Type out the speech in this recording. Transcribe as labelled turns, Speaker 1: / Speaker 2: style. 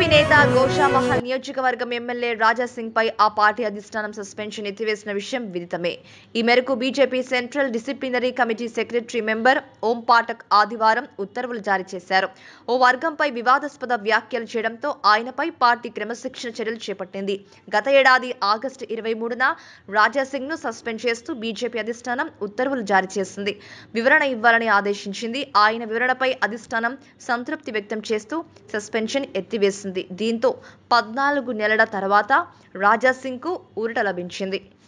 Speaker 1: BJP నేత గోషామహల్ నియోజకవర్గం MLA Raja Singh పై ఆ పార్టీ అధిష్టానం సస్పెన్షన్ ఎత్తివేసిన విషయం విదితమే ఈ మేరకు BJP central disciplinary committee secretary member Om Pathak ఆదివారం ఉత్తర్వులు జారీ చేశారు ఓ వర్గంపై వివాదాస్పద వ్యాఖ్యలు చేయడంతో ఆయనపై పార్టీ క్రమశిక్షణ చర్యలు చేపట్టింది గత ఏడాది ఆగస్టు ఇరవై మూడున రాజాసింగ్ ను సస్పెండ్ చేస్తూ బీజేపీ అధిష్టానం ఉత్తర్వులు జారీ చేసింది వివరణ ఇవ్వాలని ఆదేశించింది ఆయన వివరణపై అధిష్టానం సంతృప్తి వ్యక్తం చేస్తూ సస్పెన్షన్ ఎత్తివేసింది దీంతో పద్నాలుగు నెలల తర్వాత రాజాసింగ్ కు ఊరట లభించింది